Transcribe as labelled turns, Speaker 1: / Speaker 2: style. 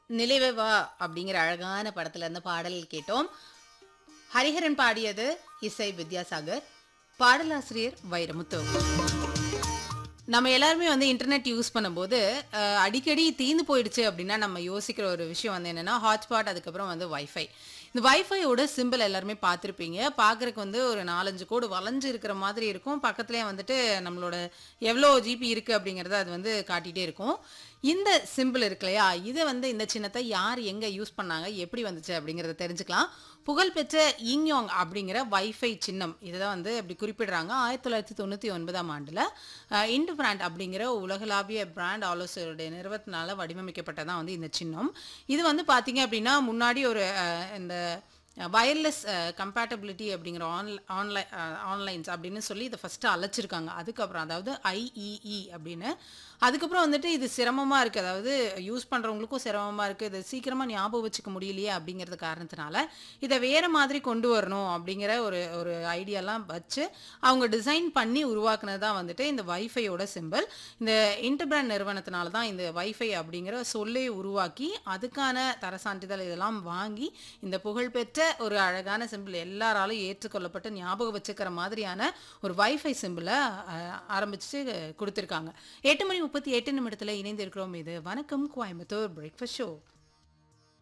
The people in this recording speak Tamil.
Speaker 1: நிலைவே வா அப்படிங்கிற அழகான படத்துல இருந்து பாடல் கேட்டோம் ஹரிஹரன் பாடியது இசை வித்யாசாகர் பாடலாசிரியர் வைரமுத்து நம்ம எல்லாருமே வந்து இன்டர்நெட் யூஸ் பண்ணும்போது அஹ், அடிக்கடி தீந்து போயிடுச்சு அப்படின்னா நம்ம யோசிக்கிற ஒரு விஷயம் வந்து என்னன்னா ஹாட்ஸ்பாட் அதுக்கப்புறம் வந்து வைஃபை இந்த வைஃபையோட சிம்பிள் எல்லாருமே பார்த்துருப்பீங்க பார்க்குறக்கு வந்து ஒரு நாலஞ்சு கோடு வளைஞ்சு இருக்கிற மாதிரி இருக்கும் பக்கத்துலேயே வந்துட்டு நம்மளோட எவ்வளோ ஜிபி இருக்குது அப்படிங்கிறத அது வந்து காட்டிகிட்டே இருக்கும் இந்த சிம்பிள் இருக்கு இல்லையா இதை வந்து இந்த சின்னத்தை யார் எங்கே யூஸ் பண்ணாங்க எப்படி வந்துச்சு அப்படிங்கிறத தெரிஞ்சுக்கலாம் புகழ்பெற்ற இங்யோங் அப்படிங்கிற வைஃபை சின்னம் இதை தான் வந்து அப்படி குறிப்பிடுறாங்க ஆயிரத்தி தொள்ளாயிரத்தி தொண்ணூற்றி ஒன்பதாம் ஆண்டில் இண்டு பிராண்ட் அப்படிங்கிற உலகளாவிய பிராண்ட் ஆலோசகருடைய நிறுவனத்தினால வடிவமைக்கப்பட்டதான் வந்து இந்த சின்னம் இது வந்து பார்த்தீங்க அப்படின்னா முன்னாடி ஒரு அஹ், இந்த வயர்லெஸ் கம்பேட்டபிலிட்டி அப்படிங்கிற ஆன்லை ஆன்லைன் ஆன்லைன்ஸ் அப்படின்னு சொல்லி இதை ஃபஸ்ட்டு அழைச்சிருக்காங்க அதுக்கப்புறம் அதாவது ஐஇஇ அப்படின்னு அதுக்கப்புறம் வந்துட்டு இது சிரமமாக இருக்குது அதாவது யூஸ் பண்ணுறவங்களுக்கும் சிரமமாக இருக்குது இது சீக்கிரமாக ஞாபகம் வச்சுக்க முடியலையே அப்படிங்கிறது காரணத்தினால இதை வேறு மாதிரி கொண்டு வரணும் அப்படிங்கிற ஒரு ஒரு ஐடியாலாம் வச்சு அவங்க டிசைன் பண்ணி உருவாக்குனது தான் வந்துட்டு இந்த வைஃபையோட சிம்பிள் இந்த இன்டர்பிராண்ட் நிறுவனத்தினால தான் இந்த வைஃபை அப்படிங்கிற சொல்லே உருவாக்கி அதுக்கான தர சான்றிதழ் இதெல்லாம் வாங்கி இந்த புகழ்பெற்ற ஒரு அழகான சிம்பிள் எல்லாராலும் ஏற்றுக்கொள்ளப்பட்டு ஞாபகம் வச்சுக்கிற மாதிரியான ஒரு வைஃபை சிம்பிளை ஆரம்பிச்சு கொடுத்துருக்காங்க எட்டு மணி முப்பத்தி எட்டு நிமிடத்தில் இணைந்திருக்கிறோம் இது வணக்கம் கோயம்புத்தூர் பிரேக்ஃபாஸ்ட் ஷோ